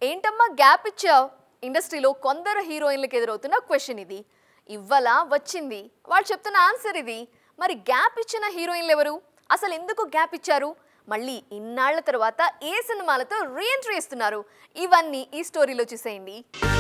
ఏంటమ్మా గ్యాప్ ఇచ్చావు ఇండస్ట్రీలో కొందరు హీరోయిన్లకు ఎదురవుతున్న క్వశ్చన్ ఇది ఇవ్వాల వచ్చింది వాళ్ళు చెప్తున్న ఆన్సర్ ఇది మరి గ్యాప్ ఇచ్చిన హీరోయిన్లు ఎవరు అసలు ఎందుకు గ్యాప్ ఇచ్చారు మళ్ళీ ఇన్నాళ్ల తర్వాత ఏ సినిమాలతో రీఎంట్రీ ఇస్తున్నారు ఇవన్నీ ఈ స్టోరీలో చూసేయండి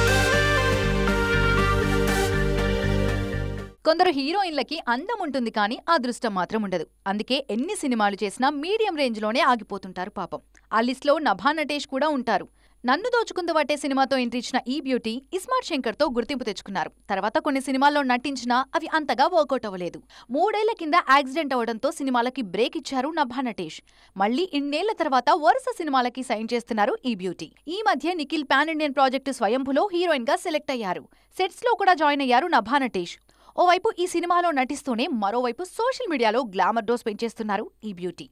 కొందరు హీరోయిన్లకి అందం ఉంటుంది కానీ అదృష్టం మాత్రం ఉండదు అందుకే ఎన్ని సినిమాలు చేసినా మీడియం రేంజ్లోనే ఆగిపోతుంటారు పాపం ఆ లిస్ట్లో నభా నటేష్ కూడా ఉంటారు నన్ను దోచుకుందు పట్టే సినిమాతో ఎంట్రీ ఇచ్చిన ఈ బ్యూటీ ఇస్మార్ట్ శంకర్తో గుర్తింపు తెచ్చుకున్నారు తర్వాత కొన్ని సినిమాల్లో నటించినా అవి అంతగా వర్కౌట్ అవ్వలేదు మూడేళ్ల కింద యాక్సిడెంట్ అవడంతో సినిమాలకి బ్రేక్ ఇచ్చారు నభా నటేష్ మళ్ళీ ఇన్నేళ్ల తర్వాత వరుస సినిమాలకి సైన్ చేస్తున్నారు ఈ బ్యూటీ ఈ మధ్య నిఖిల్ పాన్ ఇండియన్ ప్రాజెక్టు స్వయంభులో హీరోయిన్ గా సెలెక్ట్ అయ్యారు సెట్స్ లో కూడా జాయిన్ అయ్యారు నభా నటేష్ ఓవైపు ఈ సినిమాలో నటిస్తూనే మరోవైపు సోషల్ మీడియాలో గ్లామర్ డోస్ పెంచేస్తున్నారు ఈ బ్యూటీ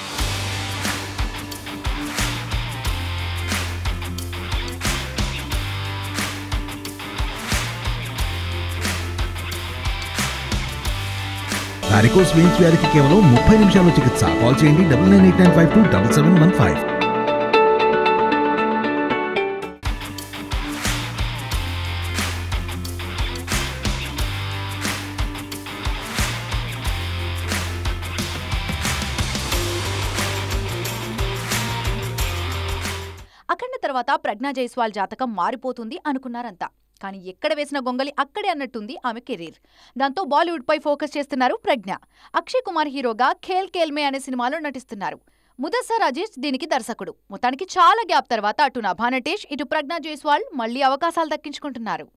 వారికోస్ వెయిన్స్ వ్యాధికి కేవలం ముప్పై నిమిషాలు చికిత్స కాల్ చేయండి double nine eight nine five two double seven one five Akhanda తర్వాత ప్రజ్ఞా జైస్వాల్ జాతకం మారిపోతుంది అనుకున్నారంతా కానీ ఎక్కడ వేసిన గొంగలి అక్కడే అన్నట్టుంది ఆమె కెరీర్ దాంతో బాలీవుడ్ పై ఫోకస్ చేస్తున్నారు ప్రజ్ఞ అక్షయ్ కుమార్ హీరోగా ఖేల్ కేల్మే అనే సినిమాలో నటిస్తున్నారు ముదస్సర్ అజీజ్ దీనికి దర్శకుడు మొత్తానికి చాలా గ్యాప్ తర్వాత అటు నభా నటేష్ ఇటు ప్రజ్ఞా జైస్వాల్ మళ్లీ అవకాశాలు దక్కించుకుంటున్నారు